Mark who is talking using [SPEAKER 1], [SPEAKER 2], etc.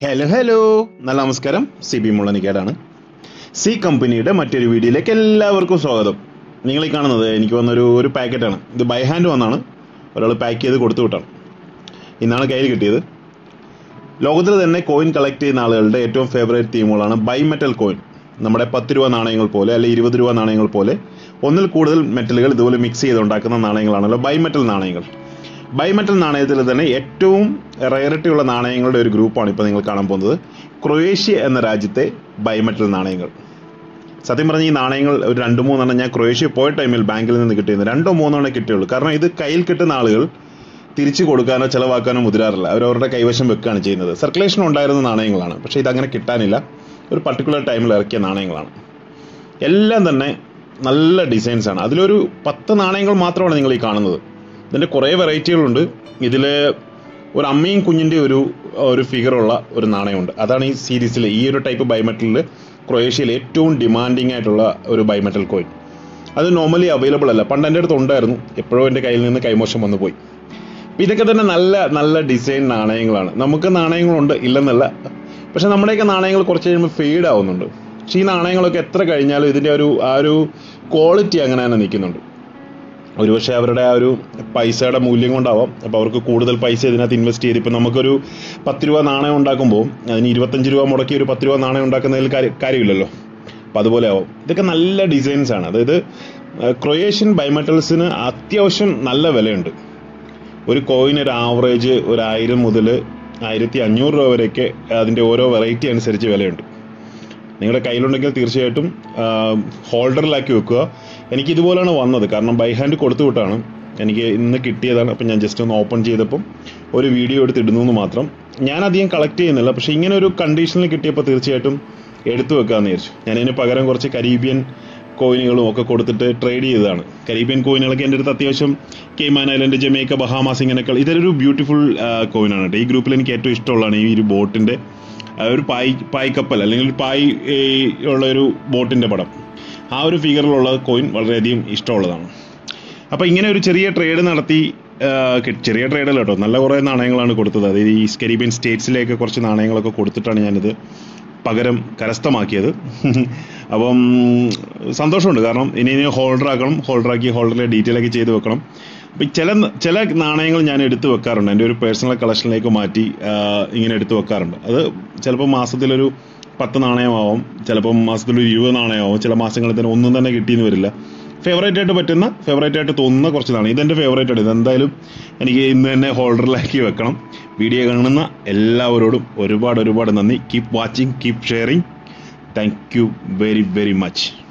[SPEAKER 1] hello hello നല്ല നമസ്കാരം C B മുള്ളനിക്കേടാണ് C കമ്പനിയുടെ മറ്റൊരു വീഡിയോയിലേക്ക് എല്ലാവർക്കും സ്വാഗതം നിങ്ങൾ ഈ കാണുന്നത് എനിക്ക് വന്നൊരു ഒരു പാക്കറ്റാണ് ഇത് ബൈ ഹാൻഡ് വന്നാണ് ഒരാൾ പാക്ക് ചെയ്ത് കൊടുത്തു വിട്ടാണ് ഇന്നാണ് കയ്യിൽ കിട്ടിയത് ലോകത്തിൽ തന്നെ കോയിൻ കളക്ട് ചെയ്യുന്ന ആളുകളുടെ ഏറ്റവും ഫേവറേറ്റ് തീമുകളാണ് ബൈ മെറ്റൽ കോയിൻ നമ്മുടെ പത്ത് രൂപ നാണയങ്ങൾ പോലെ അല്ലെ ഇരുപത് രൂപ നാണയങ്ങൾ പോലെ ഒന്നിൽ കൂടുതൽ മെറ്റലുകൾ ഇതുപോലെ മിക്സ് ചെയ്ത് ഉണ്ടാക്കുന്ന നാണയങ്ങളാണല്ലോ ബൈ മെറ്റൽ നാണയങ്ങൾ ബൈമെറ്റൽ നാണയത്തിൽ തന്നെ ഏറ്റവും റയറിറ്റി ഉള്ള നാണയങ്ങളുടെ ഒരു ഗ്രൂപ്പാണ് ഇപ്പോൾ നിങ്ങൾ കാണാൻ പോകുന്നത് ക്രൊയേഷ്യ എന്ന രാജ്യത്തെ ബൈമെറ്റൽ നാണയങ്ങൾ സത്യം പറഞ്ഞ ഈ നാണയങ്ങൾ ഒരു രണ്ട് മൂന്നെണ്ണം ഞാൻ ക്രൊയേഷ്യ പോയ ടൈമിൽ ബാങ്കിൽ നിന്ന് കിട്ടിയത് രണ്ടോ മൂന്നോ എണ്ണം കിട്ടിയുള്ളൂ കാരണം ഇത് കയ്യിൽ കിട്ടുന്ന ആളുകൾ തിരിച്ചു കൊടുക്കാനോ ചിലവാക്കാനോ മുതിരാറില്ല അവർ അവരുടെ കൈവശം വെക്കുകയാണ് ചെയ്യുന്നത് സർക്കുലേഷൻ ഉണ്ടായിരുന്ന നാണയങ്ങളാണ് പക്ഷേ ഇതങ്ങനെ കിട്ടാനില്ല ഒരു പർട്ടിക്കുലർ ടൈമിൽ ഇറക്കിയ നാണയങ്ങളാണ് എല്ലാം തന്നെ നല്ല ഡിസൈൻസ് ആണ് അതിലൊരു പത്ത് നാണയങ്ങൾ മാത്രമാണ് നിങ്ങൾ ഈ കാണുന്നത് ഇതിൻ്റെ കുറേ വെറൈറ്റികളുണ്ട് ഇതിൽ ഒരു അമ്മയും കുഞ്ഞിൻ്റെ ഒരു ഒരു ഫിഗറുള്ള ഒരു നാണയമുണ്ട് അതാണ് ഈ സീരീസിൽ ഈ ഒരു ടൈപ്പ് ബൈമെറ്റലിൽ ക്രൊയേഷ്യയിൽ ഏറ്റവും ഡിമാൻഡിങ് ആയിട്ടുള്ള ഒരു ബൈമെറ്റൽ കോയിൻ അത് നോർമലി അവൈലബിൾ അല്ല പണ്ട് എൻ്റെ അടുത്ത് ഉണ്ടായിരുന്നു എപ്പോഴോ എൻ്റെ കയ്യിൽ നിന്ന് കൈമോശം വന്നു പോയി അപ്പം ഇതൊക്കെ തന്നെ നല്ല നല്ല ഡിസൈൻ നാണയങ്ങളാണ് നമുക്ക് നാണയങ്ങളുണ്ട് ഇല്ലെന്നല്ല പക്ഷെ നമ്മുടെയൊക്കെ നാണയങ്ങൾ കുറച്ച് കഴിയുമ്പോൾ ഫെയ്ഡ് ആവുന്നുണ്ട് പക്ഷേ ഈ നാണയങ്ങളൊക്കെ എത്ര കഴിഞ്ഞാലും ഇതിൻ്റെ ഒരു ആ ഒരു ക്വാളിറ്റി അങ്ങനെ തന്നെ നിൽക്കുന്നുണ്ട് ഒരുപക്ഷെ അവരുടെ ആ ഒരു പൈസയുടെ മൂല്യം കൊണ്ടാവാം അപ്പോൾ അവർക്ക് കൂടുതൽ പൈസ ഇതിനകത്ത് ഇൻവെസ്റ്റ് ചെയ്ത് ഇപ്പം നമുക്കൊരു പത്ത് രൂപ നാണയം ഉണ്ടാക്കുമ്പോൾ അതിന് ഇരുപത്തഞ്ച് രൂപ മുടക്കി ഒരു പത്ത് രൂപ നാണയം ഉണ്ടാക്കുന്നതിൽ കാര്യം കാര്യമില്ലല്ലോ അപ്പം അതുപോലെ ആവും ഇതൊക്കെ നല്ല ഡിസൈൻസ് ആണ് അതായത് ക്രൊയേഷ്യൻ ബൈമെറ്റൽസിന് അത്യാവശ്യം നല്ല വിലയുണ്ട് ഒരു കോയിൻ ഒരു ആവറേജ് ഒരു ആയിരം മുതൽ ആയിരത്തി അഞ്ഞൂറ് രൂപ വരെയൊക്കെ അതിൻ്റെ ഓരോ വെറൈറ്റി അനുസരിച്ച് വിലയുണ്ട് നിങ്ങളുടെ കയ്യിലുണ്ടെങ്കിൽ തീർച്ചയായിട്ടും ഹോൾഡറിലാക്കി വെക്കുക എനിക്ക് ഇതുപോലെയാണ് വന്നത് കാരണം ബൈ ഹാൻഡ് കൊടുത്തു വിട്ടാണ് എനിക്ക് ഇന്ന് കിട്ടിയതാണ് അപ്പം ഞാൻ ജസ്റ്റ് ഒന്ന് ഓപ്പൺ ചെയ്തപ്പം ഒരു വീഡിയോ എടുത്ത് ഇടുന്നു എന്ന് മാത്രം ഞാൻ അധികം കളക്ട് ചെയ്യുന്നില്ല പക്ഷെ ഇങ്ങനെ ഒരു കണ്ടീഷനിൽ കിട്ടിയപ്പോൾ തീർച്ചയായിട്ടും എടുത്തു വെക്കാമെന്ന് വിചാരിച്ചു ഞാൻ ഇതിന് പകരം കുറച്ച് കരീബിയൻ കോയിനുകളും ഒക്കെ കൊടുത്തിട്ട് ട്രേഡ് ചെയ്തതാണ് കരീബിയൻ കോയിനുകളൊക്കെ എൻ്റെ അടുത്ത് അത്യാവശ്യം കെയ്മാൻ ഐലൻഡ് ജമൈക്ക ബഹാമാസ് ഇങ്ങനെയൊക്കെ ഇതൊരു ബ്യൂട്ടിഫുൾ കോയിനാണ് കേട്ടോ ഈ ഗ്രൂപ്പിൽ എനിക്ക് ഏറ്റവും ഇഷ്ടമുള്ളതാണ് ഈ ഒരു ബോട്ടിൻ്റെ ഒരു പായ് പായ് കപ്പൽ അല്ലെങ്കിൽ ഒരു പായ് ഉള്ള ഒരു ബോട്ടിൻ്റെ പടം ആ ഒരു ഫിഗറിലുള്ള കോയിൻ വളരെയധികം ഇഷ്ടമുള്ളതാണ് അപ്പോൾ ഇങ്ങനെ ഒരു ചെറിയ ട്രേഡ് നടത്തി ചെറിയ ട്രേഡല്ല കേട്ടോ നല്ല കുറേ നാണയങ്ങളാണ് കൊടുത്തത് അതായത് ഈ കരീബിയൻ സ്റ്റേറ്റ്സിലേക്ക് കുറച്ച് നാണയങ്ങളൊക്കെ കൊടുത്തിട്ടാണ് ഞാനിത് പകരം കരസ്ഥമാക്കിയത് അപ്പം സന്തോഷമുണ്ട് കാരണം ഇനി ഇനി ഹോൾഡർ ആക്കണം ഹോൾഡർ ആക്കി ഹോൾഡറിലെ ഡീറ്റെയിൽ ഒക്കെ ചെയ്ത് വെക്കണം അപ്പം ചില ചില നാണയങ്ങൾ ഞാൻ എടുത്തു വെക്കാറുണ്ട് എൻ്റെ ഒരു പേഴ്സണൽ കളക്ഷനിലേക്ക് മാറ്റി ഇങ്ങനെ എടുത്തു വെക്കാറുണ്ട് അത് ചിലപ്പോൾ മാസത്തിലൊരു പത്ത് നാണയമാവും ചിലപ്പം മാസത്തിലൊരു ഇരുപത് നാണയമാവും ചില മാസങ്ങളിൽ തന്നെ ഒന്നും തന്നെ കിട്ടിയെന്ന് വരില്ല ഫേവറേറ്റ് ആയിട്ട് പറ്റുന്ന ഫേവറേറ്റ് ആയിട്ട് തോന്നുന്ന കുറച്ച് നാണയം ഇതെൻ്റെ ഫേവറേറ്റ് ആണ് ഇതെന്തായാലും എനിക്ക് ഇന്ന് തന്നെ ഹോൾഡറിലാക്കി വെക്കണം വീഡിയോ കാണുന്ന എല്ലാവരോടും ഒരുപാട് ഒരുപാട് നന്ദി keep watching keep sharing thank you very very much